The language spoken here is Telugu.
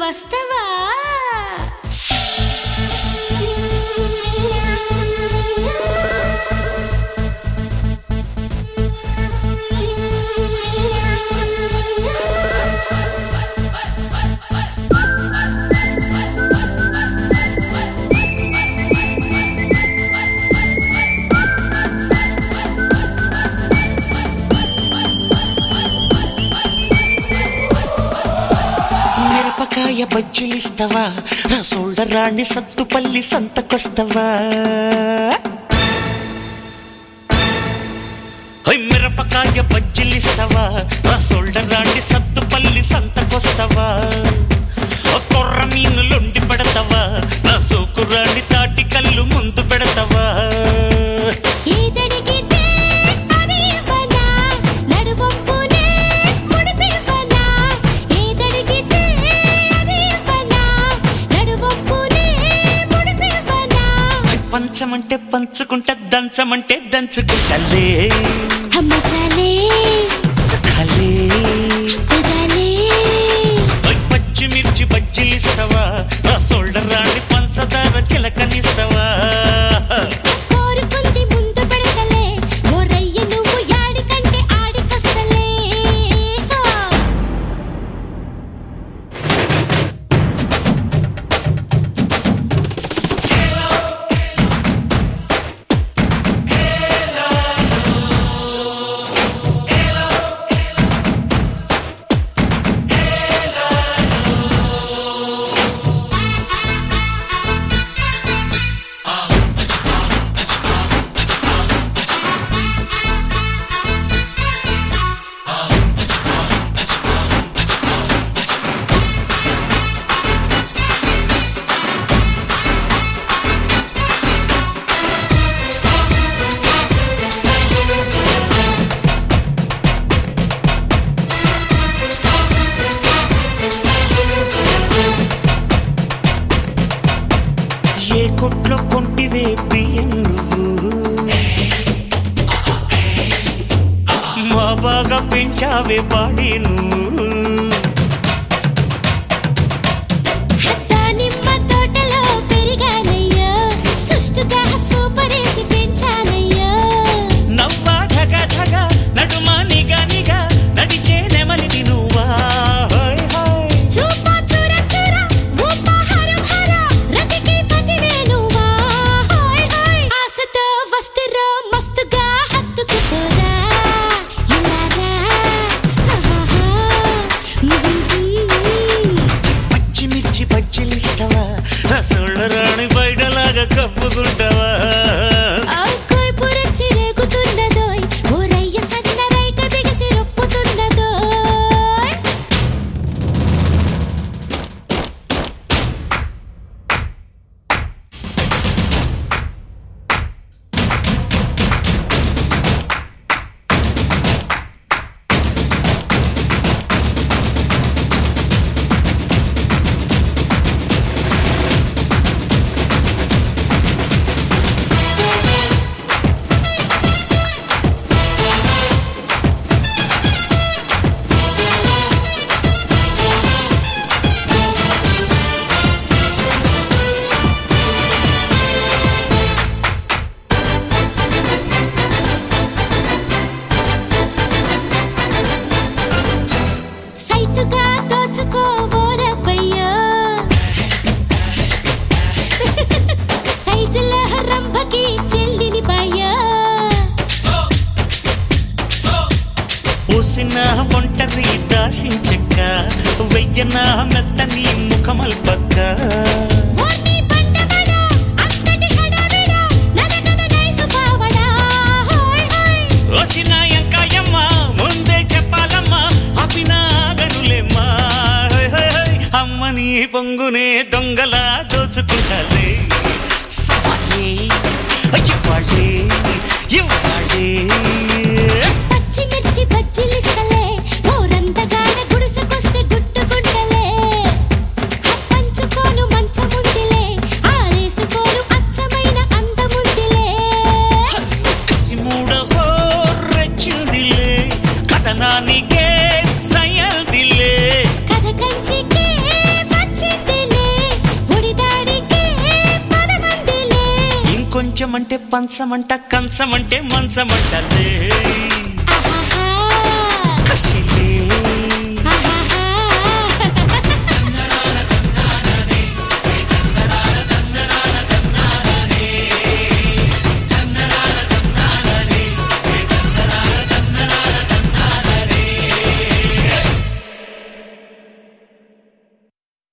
వస్తవా మిరపకాయ బజ్జీలిస్తావా నా సోల్డర్ రాణి సత్తుపల్లి సంతకొస్తావా హై మిరపకాయ బజ్జీలిస్తావా నా సోల్డర్ రాణి సత్తుపల్లి సంతకొస్తావా ఓ కొర్ర మీనులుండి పెడతావా నా సోకు రాణి తాటి కళ్ళు ముందు పెడతావా ఏదడిగితే అది ఇవ్వనా నడువొప్పునే ముడిపివ్వనా ఏదడిగితే అది ఇవ్వనా నడువొప్పునే ముడిపివ్వనా హై పంచమంటే పంచుకుంటా దంచమంటే దంచుకుంటలే అమ్మ చాలే సుఖాలే కుదలే ఓయ్ పచ్చిమిర్చి బజ్జీలిస్తావా నా సోల్డర్ రాణి పంచదార చిలకనిస్తావా కోరుకుంది ముందు పెడతలే ఓ రయ్య నువ్వు యాడికంటే ఆడికొస్తలే హో. ఏ కొట్లో కొంటివే బియ్యం నువ్వు మా బాగా పెంచావే బాడీ నువ్వు దానిమ్మ తోటలో పెరిగానయ్యో సుష్టుగా సూపరేసి పెంచానయ్యో నవ్వా ధగ ధగ నడుమా నిగా నిగా నడిచే నెమలిని నువ్వా హోయ్ హోయ్ చూప చూర చూర ఊప హరం హర రతికి పతివే నువ్వా హాయ్ హాయ్ ఆశతో వస్తిరో మస్తుగా హత్తుకుపోరా ఇలారా హాహాహా. పచ్చిమిర్చి బజ్జీలిస్తావా నా సోల్డర్ రాణి బయటలాగా కప్పుకుంటావా ఆకోయ్ పురచ్చి రేగుతున్నదోయ్ ఊరయ్య సన్న రైక బిగిసి రొప్పుతున్నదోయ్ సైతుగా దోచుకోవోరబ్బయ్యా సైజుల రంభకి చెల్లిని బాయ్యా పూసిన ఒంటరి దాసించక్క వెయ్యన మెత్తని ముఖమల్పక్క ఓర్ని బండబడా అంతటి హడావిడా నలగద నైసు పావడా హాయ్ హాయ్ ఓసిన ఎంకాయమ్మ ముందే చెప్పాలమ్మా అపినా గనులేమ్మా హోయ్ హోయ్ హోయ్. అమ్మని పొంగునే దొంగలా దోచుకుంటాలే సవాలే ఇవ్వాలే ఇవ్వాలే పచ్చిమిర్చి బజ్జీలిస్తలే ఊరంతగాన గుడిసెకొస్తే గుట్టుకుంటలే పంచుకోను మంచముందిలే ఆరేసుకోను అచ్చమైన అందముందిలే కసిమూడవో రెచ్చిందిలే కథనానికే సయల్దిలే కథ కంచికే వచ్చి పంచమంటే పంచమంట కంచమంటే మంచమంట లే